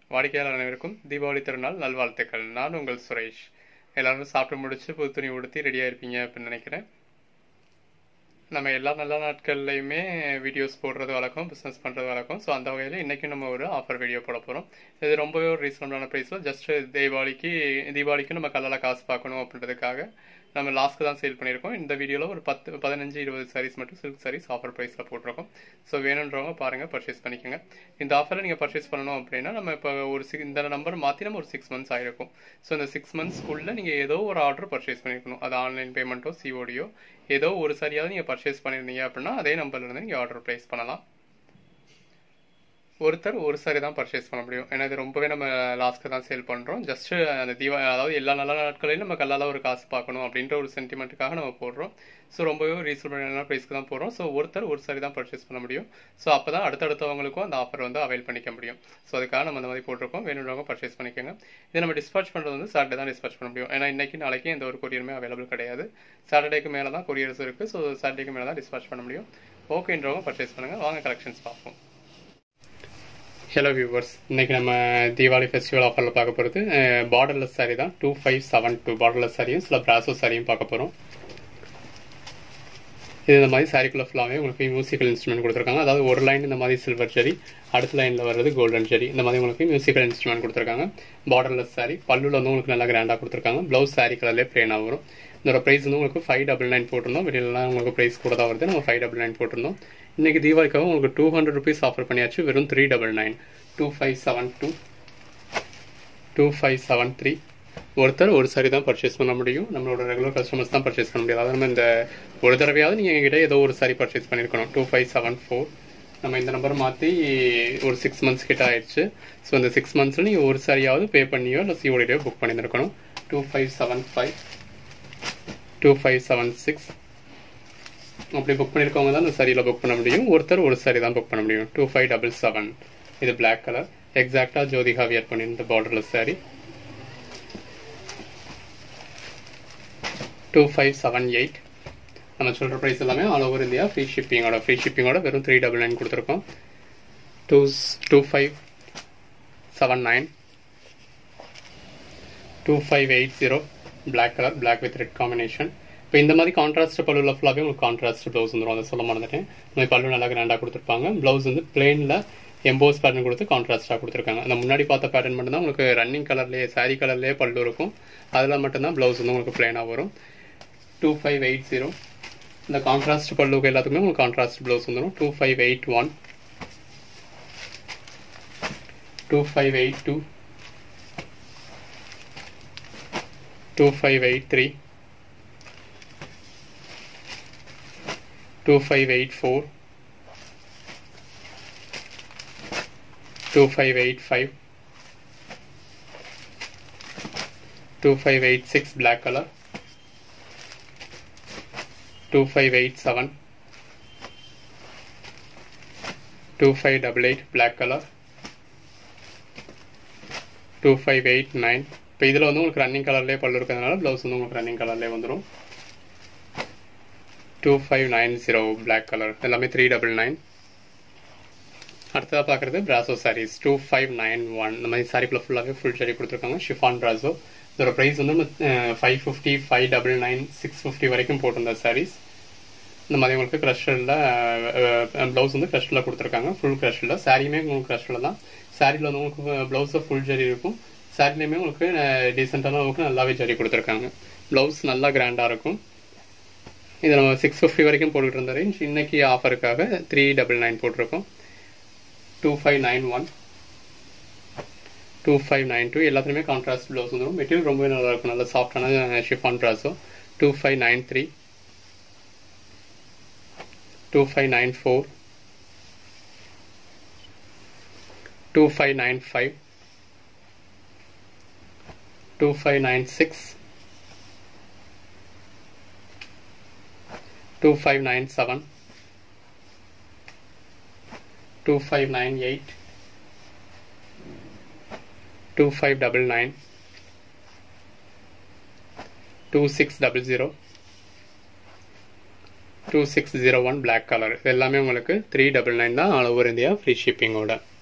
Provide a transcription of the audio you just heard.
வாடிக்கையாளர் அனைவருக்கும் தீபாவளி திருநாள் நல்வாழ்த்துக்கள் நான் உங்கள் சுரேஷ் எல்லாரும் சாப்பிட்டு முடிச்சு புது துணி உடுத்தி ரெடியாக இருப்பீங்க அப்படின்னு நினைக்கிறேன் நம்ம எல்லா நல்ல நாட்கள்லையுமே வீடியோஸ் போடுறது வழக்கம் பிஸ்னஸ் பண்ணுறது வழக்கம் ஸோ அந்த வகையில் இன்றைக்கும் நம்ம ஒரு ஆஃபர் வீடியோ போட போகிறோம் இது ரொம்பவே ஒரு ரீசனபிளான ப்ரைஸில் ஜஸ்ட் தீபாவளிக்கு தீபாவளிக்கு நம்ம கல்லால் காசு பார்க்கணும் அப்படின்றதுக்காக நம்ம லாஸ்க்கு தான் சேல் பண்ணியிருக்கோம் இந்த வீடியோவில் ஒரு பத்து பதினஞ்சு இருபது சாரீஸ் மட்டும் சில்க் சாரீஸ் ஆஃபர் ப்ரைஸில் போட்டிருக்கோம் ஸோ வேணுன்றவங்க பாருங்கள் பர்ச்சேஸ் பண்ணிக்கோங்க இந்த ஆஃபரில் நீங்கள் பர்ச்சேஸ் பண்ணணும் அப்படின்னா நம்ம இப்போ ஒரு சிக் இந்த நம்பர் மாற்றி நம்ம ஒரு சிக்ஸ் மந்த்ஸ் ஆகிருக்கும் ஸோ இந்த சிக்ஸ் மந்த்ஸ்க்குள்ளே நீங்கள் ஏதோ ஒரு ஆர்டர் பர்ச்சேஸ் பண்ணியிருக்கணும் அது ஆன்லைன் பேமெண்ட்டோ சிஓடியோ ஏதோ ஒரு சரியாவது நீங்கள் பர்ச்சேஸ் பண்ணியிருந்தீங்க அப்படின்னா அதே நம்பர்லேருந்து நீங்கள் ஆர்டர் ப்ளேஸ் பண்ணலாம் ஒருத்தர் ஒரு சாரி தான் பர்ச்சேஸ் பண்ண முடியும் ஏன்னா இது ரொம்பவே நம்ம லாஸ்க்கு தான் சேல் பண்ணுறோம் ஜஸ்ட் அந்த தீபா அதாவது எல்லா நல்ல நாட்களையும் நம்ம கல்லால் ஒரு காசு பார்க்கணும் அப்படின்ற ஒரு சென்டிமெண்ட்டுக்காக நம்ம போடுறோம் ஸோ ரொம்பவே ரீசனபிளான ப்ரைஸ்க்கு தான் போடுறோம் ஸோ ஒருத்தர் ஒரு சாரி தான் பர்ச்சேஸ் பண்ண முடியும் ஸோ அப்போ தான் அடுத்தடுத்தவங்களுக்கும் அந்த ஆஃபர் வந்து அவைல் பண்ணிக்க முடியும் ஸோ அதுக்காக நம்ம அந்த மாதிரி போட்டிருக்கோம் வேணுன்றவங்க பர்ச்சேஸ் பண்ணிக்கோங்க இதை நம்ம டிஸ்பாச் பண்ணுறது வந்து சாட்டர்டே தான் டிஸ்பாச் பண்ண முடியும் ஏன்னா இன்னைக்கு நாளைக்கு எந்த ஒரு கொரியருமே அவைலபிள் கிடையாது சாட்டர்டேக்கு மேலே தான் கொரியர்ஸ் இருக்குது ஸோ சாட்டர்டேக்கு மேலே தான் டிஸ்பாச் பண்ண முடியும் ஓகேன்றவங்க பர்ச்சேஸ் பண்ணுங்கள் வாங்க கலெக்ஷன்ஸ் பார்ப்போம் ஹலோ வியூவர்ஸ் இன்னைக்கு நம்ம தீபாவளி ஃபெஸ்டிவல் ஆஃபரில் பார்க்க போகிறது பார்டர்லெஸ் சாரி தான் two five seven two borderless சாரியும் சில பிராசோ சாரியும் பார்க்க போகிறோம் இது இந்த மாதிரி சாரிக்குள்ள ஃபுல்லாகவே உங்களுக்கு மியூசிக்கல் இன்ஸ்ட்ருமெண்ட் கொடுத்துருக்காங்க அதாவது ஒரு லைன் இந்த மாதிரி சில்வர் ஜெரி அடுத்த லைனில் வர்றது கோல்டன் ஜெரி இந்த மாதிரி உங்களுக்கு மியூசிக்கல் இன்ஸ்ட்ருமெண்ட் கொடுத்துருக்காங்க பார்டர்லெஸ் சாரி பல்லுல வந்து உங்களுக்கு நல்லா கிராண்டாக கொடுத்துருக்காங்க ப்ளவுஸ் சாரி கலர்லேயே பிளேனாக வரும் இதோட ப்ரைஸ் வந்து உங்களுக்கு ஃபைவ் டபுள் நைன் போட்டிருந்தோம் வெளியிலலாம் உங்களுக்கு ப்ரைஸ் கூட தான் வருது நம்ம ஃபைவ் டபுள் நைன் போட்டிருந்தோம் இன்னைக்கு தீபாவளிக்காக உங்களுக்கு டூ ஹண்ட்ரட் ருபீஸ் ஆஃபர் பண்ணியாச்சு வெறும் three double nine two five seven two two five seven three ஒருத்தர் ஒரு சாரி தான் பர்ச்சேஸ் பண்ண முடியும் நம்மளோட ரெகுலர் கஸ்டமர்ஸ் தான் பர்ச்சேஸ் பண்ண முடியாது அதாவது நம்ம இந்த ஒரு தடவையாவது நீங்கள் எங்கிட்ட ஏதோ ஒரு சாரி பர்ச்சேஸ் பண்ணியிருக்கணும் டூ ஃபைவ் செவன் ஃபோர் நம்ம இந்த நம்பர் மாற்றி ஒரு சிக்ஸ் மந்த்ஸ் கிட்ட ஆயிடுச்சு ஸோ இந்த சிக்ஸ் மந்த்ஸில் நீங்கள் ஒரு சாரியாவது பே பண்ணியோ இல்லை சிஓடியோ புக் பண்ணியிருக்கணும் two five seven five two five seven six அப்படி புக் பண்ணியிருக்கவங்க தான் இந்த சாரியில் புக் பண்ண முடியும் ஒருத்தர் ஒரு சாரி தான் புக் பண்ண முடியும் டூ ஃபைவ் டபுள் செவன் இது பிளாக் கலர் எக்ஸாக்டாக ஜோதிகா வியர் பண்ணியிருந்த borderless sari two five seven eight நம்ம சொல்கிற ப்ரைஸ் எல்லாமே ஆல் ஓவர் இந்தியா ஃப்ரீ ஷிப்பிங்கோட ஃப்ரீ ஷிப்பிங்கோட வெறும் த்ரீ டபுள் நைன் கொடுத்துருக்கோம் two two five seven nine two five eight zero black colour black with red combination இப்போ இந்த மாதிரி கான்ட்ராஸ்ட் பல்லுவில் ஃபுல்லாகவே உங்களுக்கு கான்ட்ராஸ்ட் ப்ளவுஸ் வந்துடும் அதை சொல்ல மறந்துட்டேன் இந்த மாதிரி பல்லு நல்லா கிராண்டாக கொடுத்துருப்பாங்க ப்ளவுஸ் வந்து பிளெயினில் எம்போஸ் பேட்டர்ன் கொடுத்து கான்ட்ராஸ்டாக கொடுத்துருக்காங்க அந்த முன்னாடி பார்த்த பேட்டர்ன் மட்டும் தான் உங்களுக்கு ரன்னிங் கலர்லேயே சாரி கலர்லேயே பல்லு இருக்கும் அதில் மட்டும்தான் ப்ளவுஸ் வந்து உங்களுக்கு பிளெயினாக வரும் டூ ஃபைவ் எயிட் ஜீரோ இந்த கான்ட்ராஸ்ட் பல்லுக்கு எல்லாத்துக்குமே உங்களுக்கு கான்ட்ராஸ்ட் ப்ளவுஸ் வந்துடும் two five eight one two five eight two two five eight three two five eight four two five eight five two five eight six black colour two five eight seven two five double eight black colour two five eight nine இப்போ இதில் வந்து உங்களுக்கு running கலர்லேயே பல்லு இருக்கிறதுனால blouse வந்து உங்களுக்கு running கலர்லேயே வந்துடும் two five nine zero black colour எல்லாமே த்ரீ டபுள் நைன் அடுத்ததாக பார்க்குறது பிராசோ saris two five nine one இந்த மாதிரி சாரிக்குள்ள ஃபுல்லாகவே ஃபுல் சாரி கொடுத்துருக்காங்க ஷிஃபான் பிராசோ இதோட ப்ரைஸ் வந்து five fifty five double nine six fifty வரைக்கும் போட்டிருந்த சாரீஸ் இந்த மாதிரி உங்களுக்கு க்ரஷரில் ப்ளவுஸ் வந்து க்ரஷரில் கொடுத்துருக்காங்க ஃபுல் க்ரஷரில் சாரியுமே உங்களுக்கு க்ரஷரில் தான் சாரியில் வந்து உங்களுக்கு ப்ளவுஸில் ஃபுல் ஜரி இருக்கும் சாரிலையுமே உங்களுக்கு டீசெண்டான அளவுக்கு நல்லாவே ஜரி கொடுத்துருக்காங்க ப்ளவுஸ் நல்லா கிராண்டாக இருக்கும் இது நம்ம சிக்ஸ் ஃபிஃப்டி வரைக்கும் போட்டுக்கிட்டு இருந்த ரேஞ்ச் இன்னைக்கு ஆஃபருக்காக த்ரீ டபுள் நைன் போட்டிருக்கோம் two five nine one two five nine two எல்லாத்துலேயுமே கான்ட்ராஸ்ட் ப்ளவுஸ் வந்துடும் மெட்டீரியல் ரொம்பவே நல்லா இருக்கும் நல்ல சாஃப்டான ஷிஃபான் ட்ராஸோ two five nine three two five nine four two five nine five two five nine six two five nine seven two five nine eight two five double nine two six double zero two six zero one black colour இது எல்லாமே உங்களுக்கு three double nine தான் all over India free ஷிப்பிங்கோட